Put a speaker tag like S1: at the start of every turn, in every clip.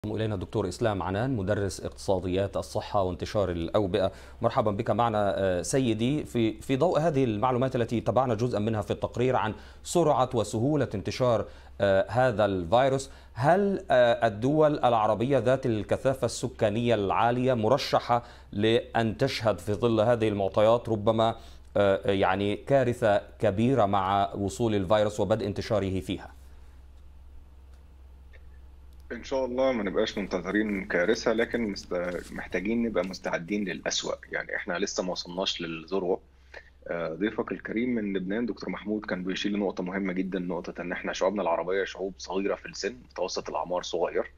S1: إلينا الدكتور إسلام عنان مدرس اقتصاديات الصحة وانتشار الأوبئة مرحبا بك معنا سيدي في في ضوء هذه المعلومات التي تابعنا جزءا منها في التقرير عن سرعة وسهولة انتشار هذا الفيروس هل الدول العربية ذات الكثافة السكانية العالية مرشحة لأن تشهد في ظل هذه المعطيات ربما يعني كارثة كبيرة مع وصول الفيروس وبدء انتشاره فيها
S2: ان شاء الله ما نبقاش منتظرين كارثه لكن مست... محتاجين نبقى مستعدين للأسوأ يعني احنا لسه ما وصلناش للذروه ضيفك الكريم من لبنان دكتور محمود كان بيشير لنقطه مهمه جدا نقطه ان احنا شعوبنا العربيه شعوب صغيره في السن متوسط الاعمار صغير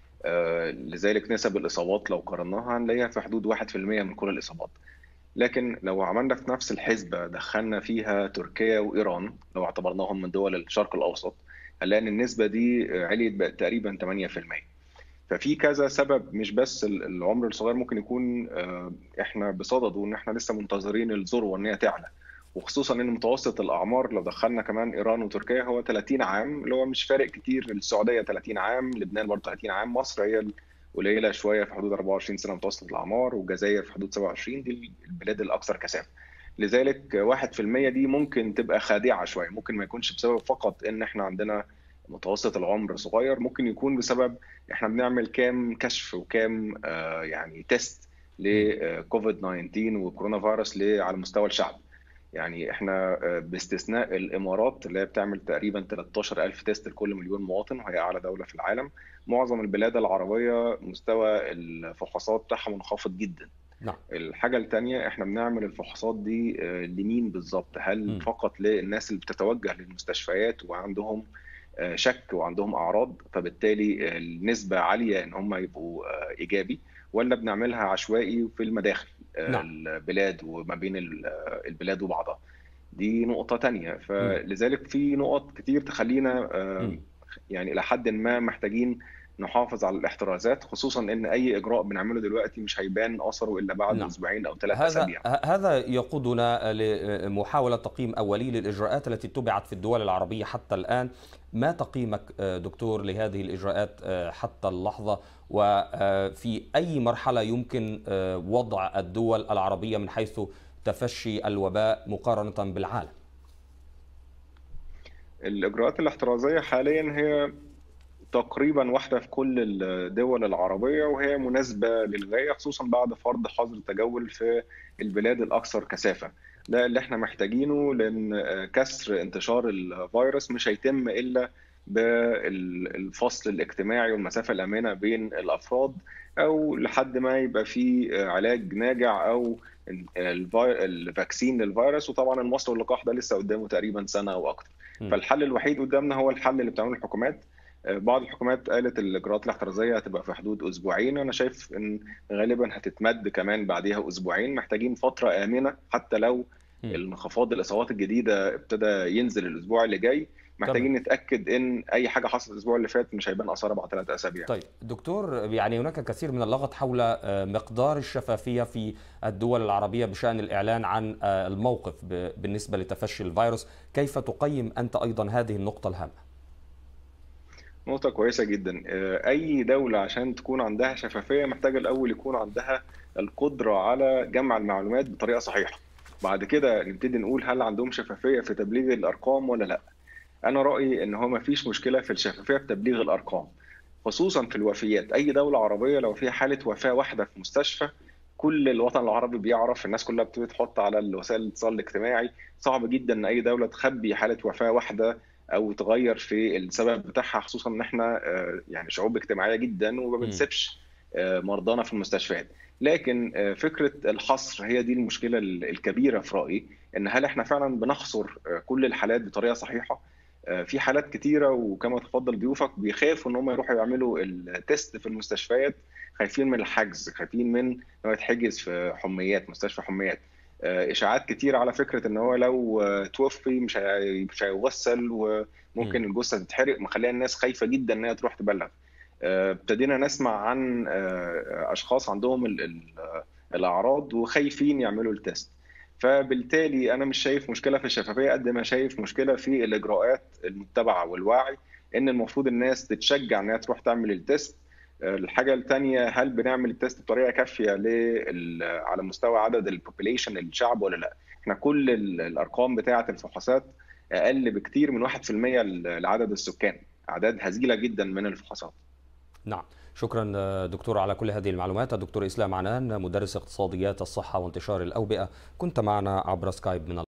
S2: لذلك نسب الاصابات لو قارناها هنلاقيها في حدود 1% من كل الاصابات لكن لو عملنا في نفس الحسبه دخلنا فيها تركيا وايران لو اعتبرناهم من دول الشرق الاوسط هنلاقي ان النسبه دي عليت بقت تقريبا 8% ففي كذا سبب مش بس العمر الصغير ممكن يكون احنا بصدده ان احنا لسه منتظرين الذروه ان هي تعلى وخصوصا ان متوسط الاعمار لو دخلنا كمان ايران وتركيا هو 30 عام اللي هو مش فارق كتير السعوديه 30 عام لبنان برضه 30 عام مصر هي قليله شويه في حدود 24 سنه متوسط الاعمار والجزائر في حدود 27 دي البلاد الاكثر كثافه لذلك 1% دي ممكن تبقى خادعه شويه ممكن ما يكونش بسبب فقط ان احنا عندنا متوسط العمر صغير ممكن يكون بسبب احنا بنعمل كام كشف وكام آه يعني تيست لكوفيد 19 وكورونا فيروس على مستوى الشعب يعني احنا باستثناء الامارات اللي هي بتعمل تقريبا 13000 تيست لكل مليون مواطن وهي اعلى دوله في العالم معظم البلاد العربيه مستوى الفحوصات بتاعها منخفض جدا
S1: نعم.
S2: الحاجه الثانيه احنا بنعمل الفحوصات دي لمين بالظبط هل م. فقط للناس اللي بتتوجه للمستشفيات وعندهم شك وعندهم اعراض فبالتالي النسبه عاليه ان هم يبقوا ايجابي ولا بنعملها عشوائي في المداخل نعم. البلاد وما بين البلاد وبعضها دي نقطة تانية فلذلك في نقط كتير تخلينا م. يعني إلى حد ما محتاجين نحافظ على الاحترازات خصوصا ان اي اجراء بنعمله دلوقتي مش هيبان اثره الا بعد نعم. اسبوعين او ثلاث اسابيع
S1: هذا يقودنا لمحاوله تقييم اولي للاجراءات التي اتبعت في الدول العربيه حتى الان ما تقييمك دكتور لهذه الاجراءات حتى اللحظه وفي اي مرحله يمكن وضع الدول العربيه من حيث تفشي الوباء مقارنه بالعالم
S2: الاجراءات الاحترازيه حاليا هي تقريبا واحده في كل الدول العربيه وهي مناسبه للغايه خصوصا بعد فرض حظر التجول في البلاد الاكثر كثافه ده اللي احنا محتاجينه لان كسر انتشار الفيروس مش هيتم الا بالفصل الاجتماعي والمسافه الامنه بين الافراد او لحد ما يبقى في علاج ناجع او الفاكسين للفيروس وطبعا المصل واللقاح ده لسه قدامه تقريبا سنه او اكتر فالحل الوحيد قدامنا هو الحل اللي بتعمله الحكومات بعض الحكومات قالت الاجراءات الاحترازيه هتبقى في حدود اسبوعين انا شايف ان غالبا هتتمد كمان بعديها اسبوعين محتاجين فتره امنه حتى لو انخفاض الاصابات الجديده ابتدى ينزل الاسبوع اللي جاي محتاجين طبعا. نتاكد ان اي حاجه حصلت الاسبوع اللي فات مش هيبان اثرها بعد ثلاث اسابيع.
S1: طيب دكتور يعني هناك كثير من اللغط حول مقدار الشفافيه في الدول العربيه بشان الاعلان عن الموقف بالنسبه لتفشي الفيروس، كيف تقيم انت ايضا هذه النقطه الهامه؟
S2: نقطة كويسة جدا أي دولة عشان تكون عندها شفافية محتاجة الأول يكون عندها القدرة على جمع المعلومات بطريقة صحيحة بعد كده نبتدي نقول هل عندهم شفافية في تبليغ الأرقام ولا لأ أنا رأيي إن هو مفيش مشكلة في الشفافية في تبليغ الأرقام خصوصا في الوفيات أي دولة عربية لو فيها حالة وفاة واحدة في مستشفى كل الوطن العربي بيعرف الناس كلها بتبتدي تحط على وسائل الاتصال الاجتماعي صعب جدا ان اي دوله تخبي حاله وفاه واحده او تغير في السبب بتاعها خصوصا ان احنا يعني شعوب اجتماعيه جدا وما بنسيبش مرضانا في المستشفيات لكن فكره الحصر هي دي المشكله الكبيره في رايي ان هل احنا فعلا بنحصر كل الحالات بطريقه صحيحه في حالات كتيره وكما تفضل ضيوفك بيخافوا ان هم يروحوا يعملوا التيست في المستشفيات خايفين من الحجز خايفين من ان هو يتحجز في حميات مستشفى حميات اشاعات كتير على فكره ان هو لو توفي مش مش هيغسل وممكن الجثه تتحرق مخليها الناس خايفه جدا ان هي تروح تبلغ ابتدينا نسمع عن اشخاص عندهم الاعراض وخايفين يعملوا التست فبالتالي انا مش شايف مشكله في الشفافيه قد ما شايف مشكله في الاجراءات المتبعه والوعي ان المفروض الناس تتشجع انها تروح تعمل التست الحاجه الثانيه هل بنعمل التست بطريقه كافيه على مستوى عدد البوبوليشن الشعب ولا لا احنا كل الارقام بتاعه الفحوصات اقل بكتير من 1% لعدد السكان اعداد هزيله جدا من الفحوصات
S1: نعم شكرا دكتور على كل هذه المعلومات الدكتور اسلام عنان مدرس اقتصاديات الصحه وانتشار الاوبئه كنت معنا عبر سكايب من